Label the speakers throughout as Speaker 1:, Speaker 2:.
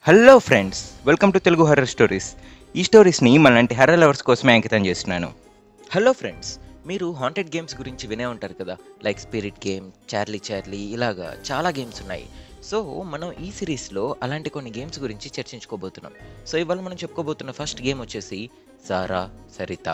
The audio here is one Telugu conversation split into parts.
Speaker 1: hello friends welcome to Telugu horror stories ఈ స్టోరీస్ని మనలాంటి హర్రర్ లవర్స్ కోసమే అంకితం చేస్తున్నాను హలో ఫ్రెండ్స్ మీరు హాంటెడ్ గేమ్స్ గురించి వినే ఉంటారు కదా like spirit game Charlie Charlie ఇలాగా చాలా గేమ్స్ ఉన్నాయి సో మనం ఈ సిరీస్లో అలాంటి కొన్ని గేమ్స్ గురించి చర్చించుకోబోతున్నాం సో ఇవాళ మనం చెప్పుకోబోతున్న ఫస్ట్ గేమ్ వచ్చేసి సారా సరిత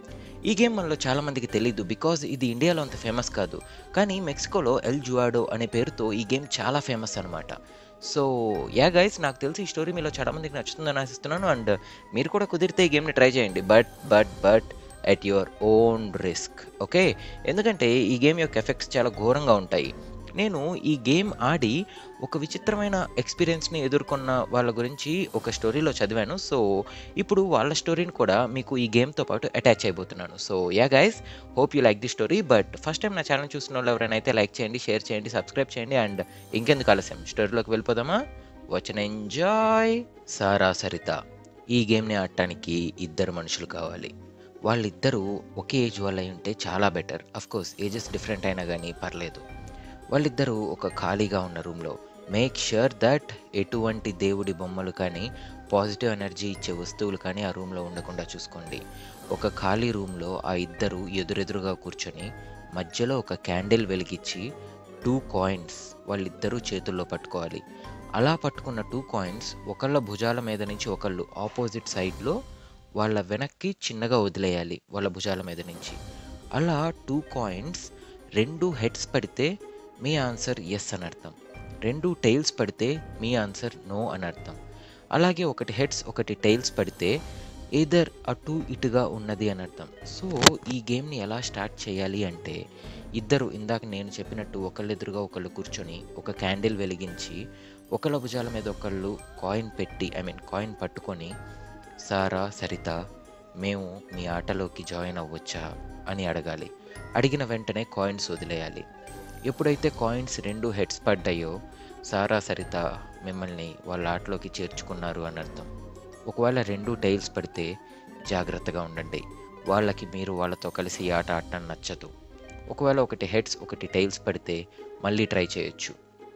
Speaker 1: ఈ గేమ్ మనలో చాలా మందికి తెలీదు బికాజ్ ఇది ఇండియాలో అంత ఫేమస్ కాదు కానీ మెక్సికోలో ఎల్ జువాడో అనే పేరుతో ఈ గేమ్ చాలా ఫేమస్ అనమాట సో యా గైస్ నాకు తెలిసి ఈ స్టోరీ మీలో చాలా మందికి నచ్చుతుందని ఆశిస్తున్నాను అండ్ మీరు కూడా కుదిరితే ఈ గేమ్ని ట్రై చేయండి but but but at your own risk okay ఎందుకంటే ఈ గేమ్ యొక్క ఎఫెక్ట్స్ చాలా ఘోరంగా ఉంటాయి నేను ఈ గేమ్ ఆడి ఒక విచిత్రమైన ఎక్స్పీరియన్స్ని ఎదుర్కొన్న వాళ్ళ గురించి ఒక స్టోరీలో చదివాను సో ఇప్పుడు వాళ్ళ స్టోరీని కూడా మీకు ఈ గేమ్తో పాటు అటాచ్ అయిపోతున్నాను so ya guys hope you like the story but first time నా ఛానల్ చూసిన వాళ్ళు ఎవరైనా అయితే లైక్ చేయండి షేర్ చేయండి సబ్స్క్రైబ్ చేయండి అండ్ ఇంకెందుకు ఆలస్యం స్టోరీలోకి వెళ్ళిపోదామా వచ్చిన ఎంజాయ్ సారా సరిత ఈ గేమ్ని ఆడటానికి ఇద్దరు మనుషులు కావాలి వాళ్ళిద్దరూ ఒకే ఏజ్ వాళ్ళు అయి ఉంటే చాలా బెటర్ కోర్స్ ఏజెస్ డిఫరెంట్ అయినా కానీ పర్లేదు వాళ్ళిద్దరూ ఒక ఖాళీగా ఉన్న రూమ్లో మేక్ ష్యూర్ దట్ ఎటువంటి దేవుడి బొమ్మలు కానీ పాజిటివ్ ఎనర్జీ ఇచ్చే వస్తువులు కానీ ఆ రూమ్లో ఉండకుండా చూసుకోండి ఒక ఖాళీ రూమ్లో ఆ ఇద్దరు ఎదురెదురుగా కూర్చొని మధ్యలో ఒక క్యాండిల్ వెలిగించి టూ కాయిన్స్ వాళ్ళిద్దరూ చేతుల్లో పట్టుకోవాలి అలా పట్టుకున్న టూ కాయిన్స్ ఒకళ్ళ భుజాల మీద నుంచి ఒకళ్ళు ఆపోజిట్ సైడ్లో వాళ్ళ వెనక్కి చిన్నగా వదిలేయాలి వాళ్ళ భుజాల మీద నుంచి అలా టూ కాయిన్స్ రెండు హెడ్స్ పడితే మీ ఆన్సర్ ఎస్ అని అర్థం రెండు టైల్స్ పడితే మీ ఆన్సర్ నో అని అర్థం అలాగే ఒకటి హెడ్స్ ఒకటి టైల్స్ పడితే ఏదర్ అటు ఇటుగా ఉన్నది అని అర్థం సో ఈ గేమ్ని ఎలా స్టార్ట్ చేయాలి అంటే ఇద్దరు ఇందాక నేను చెప్పినట్టు ఒకళ్ళెదురుగా ఒకళ్ళు కూర్చొని ఒక క్యాండిల్ వెలిగించి ఒకళ్ళ భుజాల మీద ఒకళ్ళు కాయిన్ పెట్టి ఐ మీన్ కాయిన్ పట్టుకొని సారా సరిత మేము మీ ఆటలోకి జాయిన్ అవ్వచ్చా అని అడగాలి అడిగిన వెంటనే కాయిన్స్ వదిలేయాలి ఎప్పుడైతే కాయిన్స్ రెండు హెడ్స్ పడ్డాయో సారా సరిత మిమ్మల్ని వాళ్ళ ఆటలోకి చేర్చుకున్నారు అని అర్థం ఒకవేళ రెండు టైల్స్ పడితే జాగ్రత్తగా ఉండండి వాళ్ళకి మీరు వాళ్ళతో కలిసి ఈ ఆట ఆడటం నచ్చదు ఒకవేళ ఒకటి హెడ్స్ ఒకటి టైల్స్ పడితే మళ్ళీ ట్రై చేయొచ్చు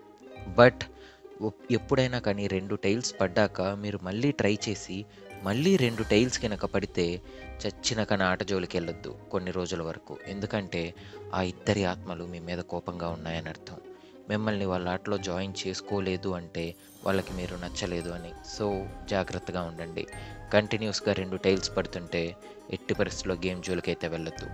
Speaker 1: బట్ ఎప్పుడైనా కానీ రెండు టైల్స్ పడ్డాక మీరు మళ్ళీ ట్రై చేసి మళ్ళీ రెండు టైల్స్ కనుక పడితే చచ్చిన కన ఆట జోలికి వెళ్ళొద్దు కొన్ని రోజుల వరకు ఎందుకంటే ఆ ఇద్దరి ఆత్మలు మీ మీద కోపంగా ఉన్నాయని అర్థం మిమ్మల్ని వాళ్ళ ఆటలో జాయిన్ చేసుకోలేదు అంటే వాళ్ళకి మీరు నచ్చలేదు అని సో జాగ్రత్తగా ఉండండి కంటిన్యూస్గా రెండు టైల్స్ పడుతుంటే ఎట్టి పరిస్థితుల్లో గేమ్ జోలికైతే వెళ్ళొద్దు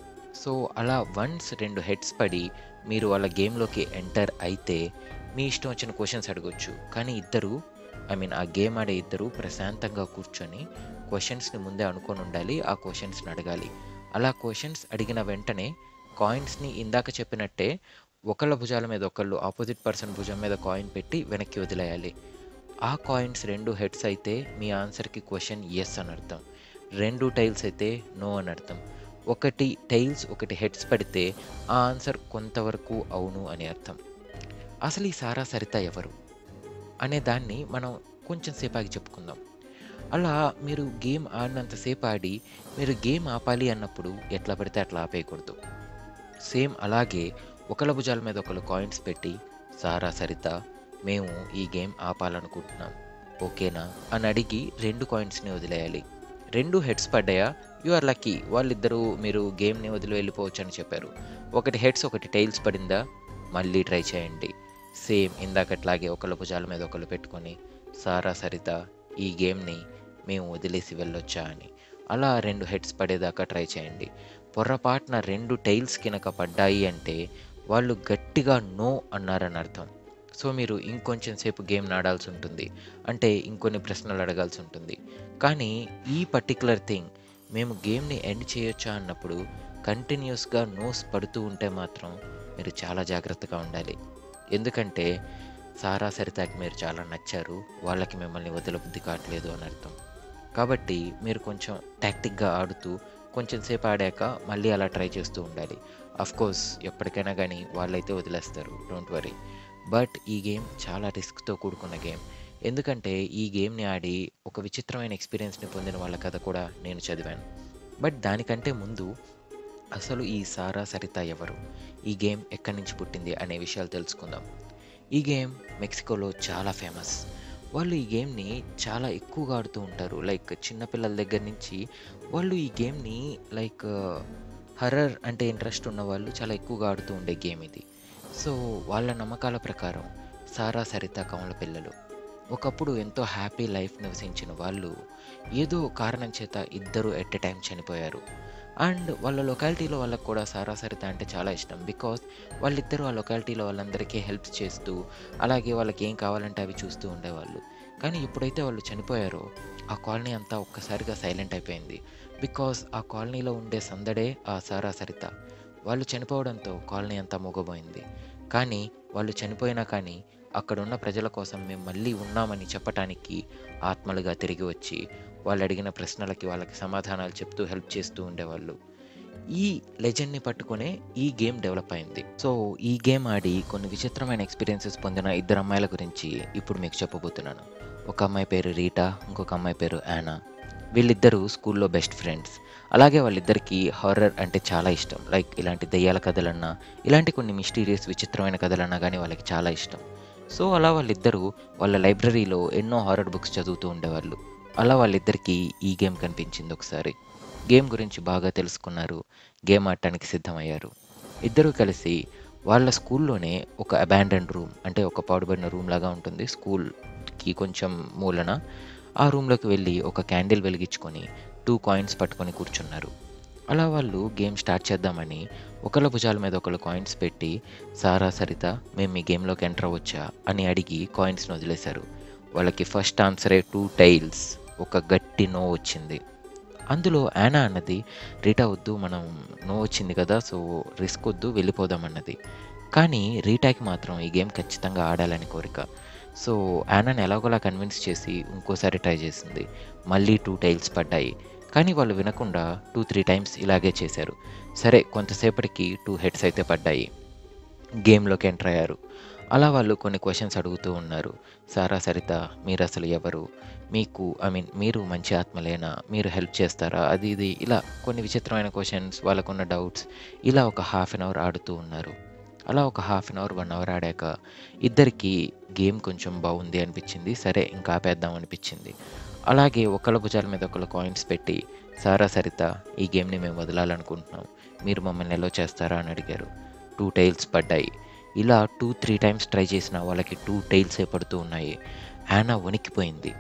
Speaker 1: సో అలా వన్స్ రెండు హెడ్స్ పడి మీరు వాళ్ళ గేమ్లోకి ఎంటర్ అయితే మీ ఇష్టం వచ్చిన క్వశ్చన్స్ అడగొచ్చు కానీ ఇద్దరు ఐ మీన్ ఆ గేమ్ ఆడే ఇద్దరు ప్రశాంతంగా కూర్చొని క్వశ్చన్స్ని ముందే అనుకొని ఉండాలి ఆ క్వశ్చన్స్ని అడగాలి అలా క్వశ్చన్స్ అడిగిన వెంటనే కాయిన్స్ని ఇందాక చెప్పినట్టే ఒకళ్ళ భుజాల మీద ఒకళ్ళు ఆపోజిట్ పర్సన్ భుజం మీద కాయిన్ పెట్టి వెనక్కి వదిలేయాలి ఆ కాయిన్స్ రెండు హెడ్స్ అయితే మీ ఆన్సర్కి క్వశ్చన్ ఎస్ అని అర్థం రెండు టైల్స్ అయితే నో అని అర్థం ఒకటి టైల్స్ ఒకటి హెడ్స్ పడితే ఆ ఆన్సర్ కొంతవరకు అవును అని అర్థం అసలు ఈ సారా సరిత ఎవరు అనే దాన్ని మనం కొంచెం సేపాకి చెప్పుకుందాం అలా మీరు గేమ్ ఆడినంతసేపు ఆడి మీరు గేమ్ ఆపాలి అన్నప్పుడు ఎట్లా పడితే అట్లా ఆపేయకూడదు సేమ్ అలాగే ఒకళ్ళ భుజాల మీద ఒకళ్ళు కాయిన్స్ పెట్టి సారా సరిత మేము ఈ గేమ్ ఆపాలనుకుంటున్నాం ఓకేనా అని అడిగి రెండు కాయిన్స్ని వదిలేయాలి రెండు హెడ్స్ పడ్డాయా యు ఆర్ లక్కీ వాళ్ళిద్దరూ మీరు గేమ్ని వదిలి వెళ్ళిపోవచ్చు అని చెప్పారు ఒకటి హెడ్స్ ఒకటి టైల్స్ పడిందా మళ్ళీ ట్రై చేయండి సేమ్ ఇందాకట్లాగే ఒకళ్ళ భుజాల మీద ఒకళ్ళు పెట్టుకొని సారా సరిత ఈ గేమ్ని మేము వదిలేసి వెళ్ళొచ్చా అని అలా రెండు హెడ్స్ పడేదాకా ట్రై చేయండి పొర్రపాటున రెండు టైల్స్ కినక పడ్డాయి అంటే వాళ్ళు గట్టిగా నో అన్నారని అర్థం సో మీరు ఇంకొంచెం సేపు గేమ్ ఆడాల్సి ఉంటుంది అంటే ఇంకొన్ని ప్రశ్నలు అడగాల్సి ఉంటుంది కానీ ఈ పర్టికులర్ థింగ్ మేము గేమ్ని ఎండ్ చేయొచ్చా అన్నప్పుడు కంటిన్యూస్గా నోస్ పడుతూ ఉంటే మాత్రం మీరు చాలా జాగ్రత్తగా ఉండాలి ఎందుకంటే సారా సరితాకి మీరు చాలా నచ్చారు వాళ్ళకి మిమ్మల్ని వదలబుద్ధి కావట్లేదు అని అర్థం కాబట్టి మీరు కొంచెం టాక్టిక్గా ఆడుతూ కొంచెం సేపు ఆడాక మళ్ళీ అలా ట్రై చేస్తూ ఉండాలి కోర్స్ ఎప్పటికైనా కానీ వాళ్ళైతే వదిలేస్తారు డోంట్ వరీ బట్ ఈ గేమ్ చాలా రిస్క్తో కూడుకున్న గేమ్ ఎందుకంటే ఈ గేమ్ని ఆడి ఒక విచిత్రమైన ఎక్స్పీరియన్స్ని పొందిన వాళ్ళ కథ కూడా నేను చదివాను బట్ దానికంటే ముందు అసలు ఈ సారా సరిత ఎవరు ఈ గేమ్ ఎక్కడి నుంచి పుట్టింది అనే విషయాలు తెలుసుకుందాం ఈ గేమ్ మెక్సికోలో చాలా ఫేమస్ వాళ్ళు ఈ గేమ్ని చాలా ఎక్కువగా ఆడుతూ ఉంటారు లైక్ చిన్నపిల్లల దగ్గర నుంచి వాళ్ళు ఈ గేమ్ని లైక్ హర్రర్ అంటే ఇంట్రెస్ట్ ఉన్న వాళ్ళు చాలా ఎక్కువగా ఆడుతూ ఉండే గేమ్ ఇది సో వాళ్ళ నమ్మకాల ప్రకారం సారా సరిత కమల పిల్లలు ఒకప్పుడు ఎంతో హ్యాపీ లైఫ్ నివసించిన వాళ్ళు ఏదో కారణం చేత ఇద్దరు ఎట్ ఎ టైం చనిపోయారు అండ్ వాళ్ళ లొకాలిటీలో వాళ్ళకు కూడా సారా సరిత అంటే చాలా ఇష్టం బికాస్ వాళ్ళిద్దరూ ఆ లొకాలిటీలో వాళ్ళందరికీ హెల్ప్ చేస్తూ అలాగే వాళ్ళకి ఏం కావాలంటే అవి చూస్తూ ఉండేవాళ్ళు కానీ ఎప్పుడైతే వాళ్ళు చనిపోయారో ఆ కాలనీ అంతా ఒక్కసారిగా సైలెంట్ అయిపోయింది బికాస్ ఆ కాలనీలో ఉండే సందడే ఆ సారా సరిత వాళ్ళు చనిపోవడంతో కాలనీ అంతా మూగబోయింది కానీ వాళ్ళు చనిపోయినా కానీ అక్కడున్న ప్రజల కోసం మేము మళ్ళీ ఉన్నామని చెప్పటానికి ఆత్మలుగా తిరిగి వచ్చి వాళ్ళు అడిగిన ప్రశ్నలకి వాళ్ళకి సమాధానాలు చెప్తూ హెల్ప్ చేస్తూ ఉండేవాళ్ళు ఈ లెజెండ్ని పట్టుకునే ఈ గేమ్ డెవలప్ అయింది సో ఈ గేమ్ ఆడి కొన్ని విచిత్రమైన ఎక్స్పీరియన్సెస్ పొందిన ఇద్దరు అమ్మాయిల గురించి ఇప్పుడు మీకు చెప్పబోతున్నాను ఒక అమ్మాయి పేరు రీటా ఇంకొక అమ్మాయి పేరు యానా వీళ్ళిద్దరూ స్కూల్లో బెస్ట్ ఫ్రెండ్స్ అలాగే వాళ్ళిద్దరికీ హారర్ అంటే చాలా ఇష్టం లైక్ ఇలాంటి దయ్యాల కథలన్నా ఇలాంటి కొన్ని మిస్టీరియస్ విచిత్రమైన కథలన్నా కానీ వాళ్ళకి చాలా ఇష్టం సో అలా వాళ్ళిద్దరూ వాళ్ళ లైబ్రరీలో ఎన్నో హారర్ బుక్స్ చదువుతూ ఉండేవాళ్ళు అలా వాళ్ళిద్దరికీ ఈ గేమ్ కనిపించింది ఒకసారి గేమ్ గురించి బాగా తెలుసుకున్నారు గేమ్ ఆడటానికి సిద్ధమయ్యారు ఇద్దరూ కలిసి వాళ్ళ స్కూల్లోనే ఒక అబాండన్ రూమ్ అంటే ఒక పాడుబడిన రూమ్ లాగా ఉంటుంది స్కూల్కి కొంచెం మూలన ఆ రూమ్లోకి వెళ్ళి ఒక క్యాండిల్ వెలిగించుకొని టూ కాయిన్స్ పట్టుకొని కూర్చున్నారు అలా వాళ్ళు గేమ్ స్టార్ట్ చేద్దామని ఒకళ్ళ భుజాల మీద ఒకళ్ళు కాయిన్స్ పెట్టి సారా సరిత మేము మీ గేమ్లోకి ఎంటర్ అవ్వచ్చా అని అడిగి కాయిన్స్ని వదిలేశారు వాళ్ళకి ఫస్ట్ ఆన్సరే టూ టైల్స్ ఒక గట్టి నో వచ్చింది అందులో యానా అన్నది రీటా వద్దు మనం నో వచ్చింది కదా సో రిస్క్ వద్దు వెళ్ళిపోదాం అన్నది కానీ రీటాకి మాత్రం ఈ గేమ్ ఖచ్చితంగా ఆడాలని కోరిక సో యానాని ఎలాగోలా కన్విన్స్ చేసి ఇంకోసారి ట్రై చేసింది మళ్ళీ టూ టైల్స్ పడ్డాయి కానీ వాళ్ళు వినకుండా టూ త్రీ టైమ్స్ ఇలాగే చేశారు సరే కొంతసేపటికి టూ హెడ్స్ అయితే పడ్డాయి గేమ్లోకి ఎంటర్ అయ్యారు అలా వాళ్ళు కొన్ని క్వశ్చన్స్ అడుగుతూ ఉన్నారు సారా సరిత మీరు అసలు ఎవరు మీకు ఐ మీన్ మీరు మంచి ఆత్మలేనా మీరు హెల్ప్ చేస్తారా అది ఇది ఇలా కొన్ని విచిత్రమైన క్వశ్చన్స్ వాళ్ళకున్న డౌట్స్ ఇలా ఒక హాఫ్ అన్ అవర్ ఆడుతూ ఉన్నారు అలా ఒక half an hour one hour ఆడాక ఇద్దరికి గేమ్ కొంచెం బాగుంది అనిపించింది సరే ఇంకా ఆపేద్దాం అనిపించింది అలాగే ఒకళ్ళ భుజాల మీద ఒకళ్ళ కాయిన్స్ పెట్టి సారా సరిత ఈ గేమ్ని మేము వదలాలనుకుంటున్నాం మీరు మమ్మల్ని ఎలా చేస్తారా అని అడిగారు టూ టైల్స్ పడ్డాయి ఇలా టూ త్రీ టైమ్స్ ట్రై చేసిన వాళ్ళకి టూ టైల్సే పడుతూ ఉన్నాయి యానా వణికిపోయింది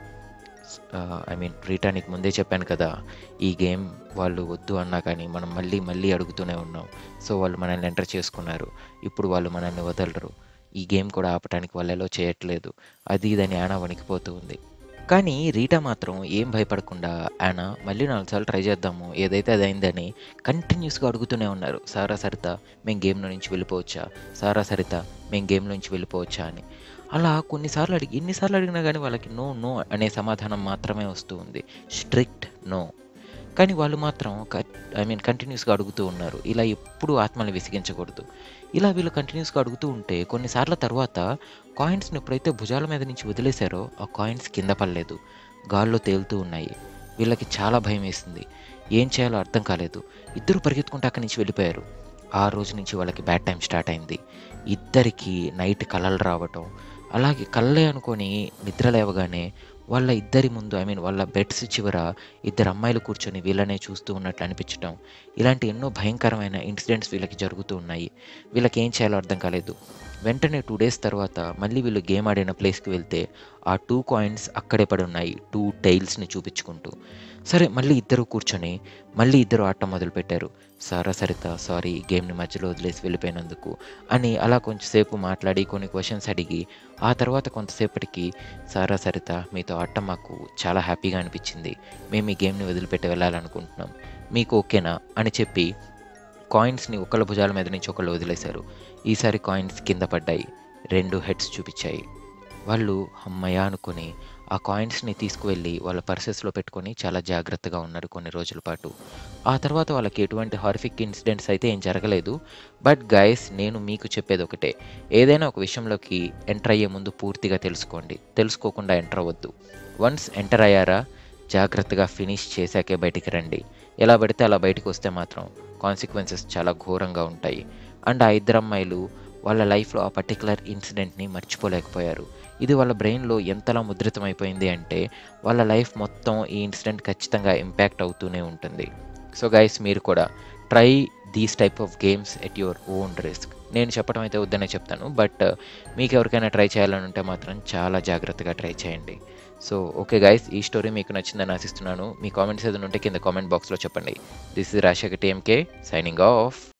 Speaker 1: ఐ మీన్ రీటానికి ముందే చెప్పాను కదా ఈ గేమ్ వాళ్ళు వద్దు అన్నా కానీ మనం మళ్ళీ మళ్ళీ అడుగుతూనే ఉన్నాం సో వాళ్ళు మనల్ని ఎంటర్ చేసుకున్నారు ఇప్పుడు వాళ్ళు మనల్ని వదలరు ఈ గేమ్ కూడా ఆపడానికి వాళ్ళు ఎలా చేయట్లేదు అది ఇదని యానా వణికిపోతూ ఉంది కానీ రీటా మాత్రం ఏం భయపడకుండా యానా మళ్ళీ నాలుగు సార్లు ట్రై చేద్దాము ఏదైతే అది అయిందని కంటిన్యూస్గా అడుగుతూనే ఉన్నారు సారా సరిత మేము గేమ్లో నుంచి వెళ్ళిపోవచ్చా సారా సరిత మేము గేమ్లో నుంచి వెళ్ళిపోవచ్చా అని అలా కొన్నిసార్లు అడిగి ఎన్నిసార్లు అడిగినా కానీ వాళ్ళకి నో నో అనే సమాధానం మాత్రమే వస్తూ ఉంది స్ట్రిక్ట్ నో కానీ వాళ్ళు మాత్రం ఐ మీన్ కంటిన్యూస్గా అడుగుతూ ఉన్నారు ఇలా ఎప్పుడు ఆత్మని విసిగించకూడదు ఇలా వీళ్ళు కంటిన్యూస్గా అడుగుతూ ఉంటే కొన్నిసార్ల తర్వాత కాయిన్స్ని ఎప్పుడైతే భుజాల మీద నుంచి వదిలేశారో ఆ కాయిన్స్ కింద పడలేదు గాల్లో తేలుతూ ఉన్నాయి వీళ్ళకి చాలా భయం వేసింది ఏం చేయాలో అర్థం కాలేదు ఇద్దరు పరిగెత్తుకుంటే అక్కడి నుంచి వెళ్ళిపోయారు ఆ రోజు నుంచి వాళ్ళకి బ్యాడ్ టైం స్టార్ట్ అయింది ఇద్దరికి నైట్ కలలు రావటం అలాగే కళ్ళే అనుకొని నిద్ర లేవగానే వాళ్ళ ఇద్దరి ముందు ఐ మీన్ వాళ్ళ బెడ్స్ చివర ఇద్దరు అమ్మాయిలు కూర్చొని వీళ్ళనే చూస్తూ ఉన్నట్లు అనిపించడం ఇలాంటి ఎన్నో భయంకరమైన ఇన్సిడెంట్స్ వీళ్ళకి జరుగుతూ ఉన్నాయి వీళ్ళకి ఏం చేయాలో అర్థం కాలేదు వెంటనే టూ డేస్ తర్వాత మళ్ళీ వీళ్ళు గేమ్ ఆడిన ప్లేస్కి వెళ్తే ఆ టూ కాయిన్స్ అక్కడే పడి ఉన్నాయి టూ టైల్స్ని చూపించుకుంటూ సరే మళ్ళీ ఇద్దరు కూర్చొని మళ్ళీ ఇద్దరు ఆట మొదలుపెట్టారు సారా సరిత సారీ గేమ్ని మధ్యలో వదిలేసి వెళ్ళిపోయినందుకు అని అలా కొంచెంసేపు మాట్లాడి కొన్ని క్వశ్చన్స్ అడిగి ఆ తర్వాత కొంతసేపటికి సారా సరిత మీతో ఆడటం మాకు చాలా హ్యాపీగా అనిపించింది మేము ఈ గేమ్ని వదిలిపెట్టి వెళ్ళాలనుకుంటున్నాం మీకు ఓకేనా అని చెప్పి కాయిన్స్ని ఒకళ్ళ భుజాల మీద నుంచి ఒకళ్ళు వదిలేశారు ఈసారి కాయిన్స్ కింద పడ్డాయి రెండు హెడ్స్ చూపించాయి వాళ్ళు అమ్మయ్య అనుకొని ఆ కాయిన్స్ని తీసుకువెళ్ళి వాళ్ళ పర్సెస్లో పెట్టుకొని చాలా జాగ్రత్తగా ఉన్నారు కొన్ని రోజుల పాటు ఆ తర్వాత వాళ్ళకి ఎటువంటి హార్ఫిక్ ఇన్సిడెంట్స్ అయితే ఏం జరగలేదు బట్ గైస్ నేను మీకు చెప్పేది ఒకటే ఏదైనా ఒక విషయంలోకి ఎంటర్ అయ్యే ముందు పూర్తిగా తెలుసుకోండి తెలుసుకోకుండా ఎంటర్ అవ్వద్దు వన్స్ ఎంటర్ అయ్యారా జాగ్రత్తగా ఫినిష్ చేశాకే బయటికి రండి ఎలా పడితే అలా బయటికి వస్తే మాత్రం కాన్సిక్వెన్సెస్ చాలా ఘోరంగా ఉంటాయి అండ్ ఆ ఇద్దరు అమ్మాయిలు వాళ్ళ లైఫ్లో ఆ పర్టికులర్ ఇన్సిడెంట్ని మర్చిపోలేకపోయారు ఇది వాళ్ళ బ్రెయిన్లో ఎంతలా ముద్రితమైపోయింది అంటే వాళ్ళ లైఫ్ మొత్తం ఈ ఇన్సిడెంట్ ఖచ్చితంగా ఇంపాక్ట్ అవుతూనే ఉంటుంది సో గైస్ మీరు కూడా try these type of games at your own risk నేను చెప్పడం అయితే వద్దనే చెప్తాను బట్ మీకు ఎవరికైనా ట్రై చేయాలని ఉంటే మాత్రం చాలా జాగ్రత్తగా ట్రై చేయండి సో ఓకే గైస్ ఈ స్టోరీ మీకు నచ్చిందని ఆశిస్తున్నాను మీ కామెంట్స్ ఏదైనా ఉంటే కింద కామెంట్ బాక్స్లో చెప్పండి this is Rajasekhar TMK signing of